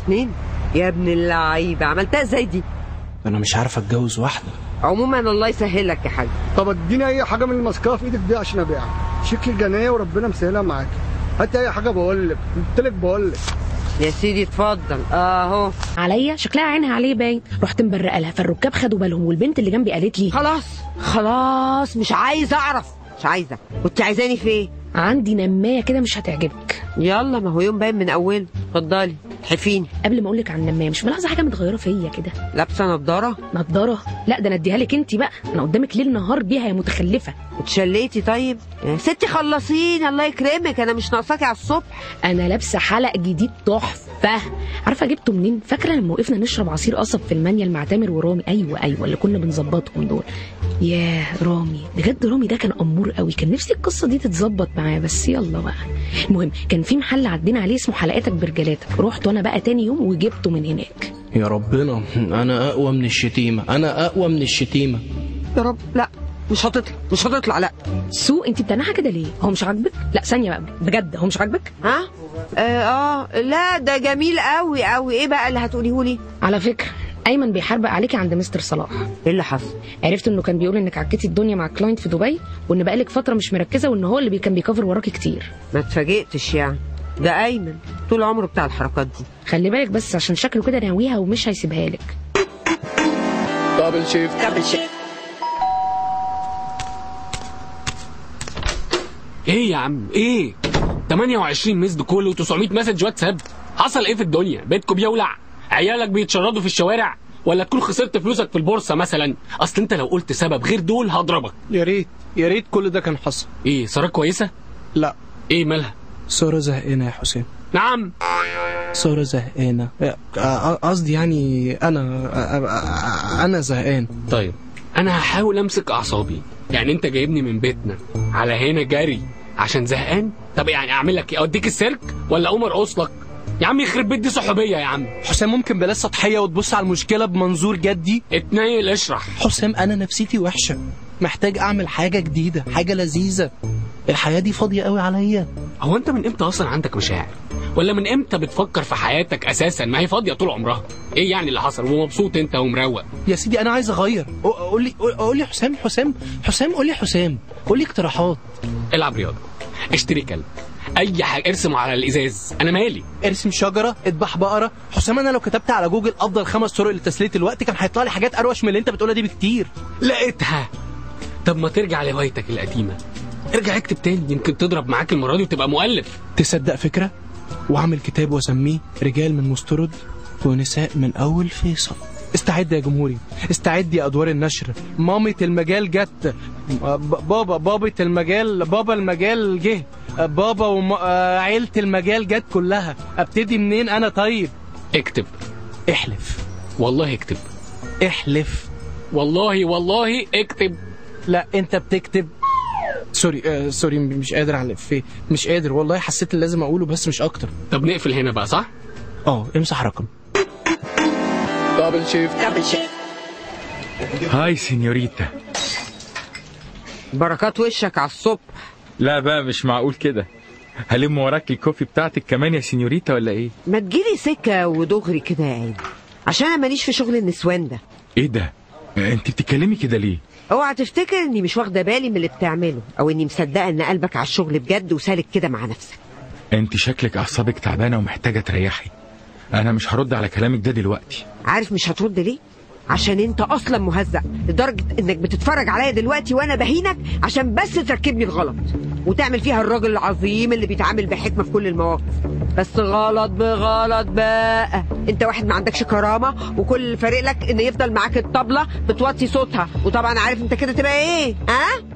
اتنين يا ابن اللعيبه عملتها ازاي دي انا مش عارف اتجوز واحده عموما الله يسهلك يا حاج طب اديني اي حاجه من المسكره في ايدك دي عشان ابيعها شكل جنيه وربنا مسهلها معاك هات اي حاجه بقول لك قلت لك بقول لك يا سيدي اتفضل اهو عليا شكلها عينها عليه باين رحت مبرقه لها فالركاب خدوا بالهم والبنت اللي جنبي قالت لي خلاص خلاص مش عايزه اعرف مش عايزه كنت عايزاني في ايه عندي نمايه كده مش هتعجبك يلا ما هو يوم باين من اوله اتفضلي حفيني قبل ما اقول لك عن النمايه مش ملاحظه حاجه متغيره فيا كده لابسه نضاره نضاره لا ده انا اديها لك انت بقى انا قدامك ليل نهار بيها يا متخلفه اتشليتي طيب يا ستي خلصيني الله يكرمك انا مش ناقصاكي على الصبح انا لابسه حلق جديد تحفه عارفه جبته منين فاكره لما وقفنا نشرب عصير قصب في المانيال مع تامر ورامي ايوه ايوه اللي كنا بنظبطهم دول ياه رامي بجد رامي ده كان امور قوي كان نفسي القصه دي تتظبط معاه بس يلا بقى المهم كان في محل عدينا عليه اسمه حلقاتك برجلاتك رحت وانا بقى تاني يوم وجبته من هناك يا ربنا انا اقوى من الشتيمه انا اقوى من الشتيمه يا رب لا مش هتطلع مش هتطلع لا سو انت بتنحى كده ليه هو مش عاجبك لا ثانيه بقى بجد هو مش عاجبك ها اه, آه لا ده جميل قوي قوي ايه بقى اللي هتقوليه لي على فكره ايمن بيحربق عليكي عند مستر صلاح ايه اللي حصل عرفت انه كان بيقول انك عكيتي الدنيا مع كلاينت في دبي وان بقالك فتره مش مركزه وان هو اللي بي- كان بيكفر وراكي كتير ما اتفاجئتش يعني ده ايمن طول عمره بتاع الحركات دي خلي بالك بس عشان شكله كده ناويها ومش هيسيبها لك دبل شيفت دبل شيك ايه يا عم ايه 28 مسد كول و900 مسج واتساب حصل ايه في الدنيا بيتكم بيولع عيالك بيتشردوا في الشوارع ولا تكون خسرت فلوسك في البورصه مثلا اصل انت لو قلت سبب غير دول هضربك يا ريت يا ريت كل ده كان حصل ايه ساره كويسه لا ايه مالها ساره زهقانه يا حسام نعم ساره زهقانه آه، آه، قصدي يعني انا آه، آه، انا زهقان طيب انا هحاول امسك اعصابي يعني انت جايبني من بيتنا على هنا جري عشان زهقان طب يعني اعمل لك ايه اوديك السيرك ولا اقوم ارقص لك يا عم يخرب بيت دي صحوبيه يا عم حسام ممكن بلاش سطحيه وتبص على المشكله بمنظور جدي اتنيل اشرح حسام انا نفسيتي وحشه محتاج اعمل حاجه جديده حاجه لذيذه الحياه دي فاضيه قوي عليا هو انت من امتى اصلا عندك مشاعر ولا من امتى بتفكر في حياتك اساسا ما هي فاضيه طول عمرها ايه يعني اللي حصل ومبسوط انت ومروق يا سيدي انا عايز اغير قو- قول لي قول- قول لي حسام حسام حسام قول لي حسام قول لي اقتراحات العب رياضه اشتري كلب اي حاجه ارسمه على الازاز انا مالي ارسم شجره اذبح بقره حسام انا لو كتبت على جوجل افضل خمس طرق لتسليه الوقت كان هيطلع لي حاجات اروش من اللي انت بتقولها دي بكتير لقيتها طب ما ترجع لهوايتك القديمه ارجع اكتب تاني يمكن تضرب معاك المره دي وتبقى مؤلف تصدق فكره واعمل كتاب واسميه رجال من مسترد ونساء من اول فيصل استعد يا جمهوري استعد يا ادوار النشر مامة المجال جت ب- بابا بابة المجال بابا المجال جه بابا وعيلة المجال جت كلها ابتدي منين انا طيب اكتب احلف والله اكتب احلف والله والله اكتب لا انت بتكتب سوري آه سوري مش قادر على الإفيه مش قادر والله حسيت ان لازم اقوله بس مش اكتر طب نقفل هنا بقى صح اه امسح رقم دبل شيفت دبل شيك هاي سينيوريتا بركات وشك على الصبح لا بقى مش معقول كده هلم وراك الكوفي بتاعتك كمان يا سينيوريتا ولا ايه ما تجيلي سكه ودغري كده يا عيني عشان انا ماليش في شغل النسوان ده ايه ده انت بتتكلمي كده ليه اوعى تفتكر اني مش واخده بالي من اللي بتعمله او اني مصدقه ان قلبك على الشغل بجد وسالك كده مع نفسك انت شكلك اعصابك تعبانه ومحتاجه تريحي انا مش هرد على كلامك ده دلوقتي عارف مش هترد ليه عشان انت اصلا مهزأ لدرجه انك بتتفرج عليا دلوقتي وانا بهينك عشان بس تركبني الغلط وتعمل فيها الراجل العظيم اللي بيتعامل بحكمه في كل المواقف بس غلط بغلط بقى انت واحد ما عندكش كرامه وكل اللي فارق لك ان يفضل معاك الطبله بتوطي صوتها وطبعا عارف انت كده تبقى ايه ها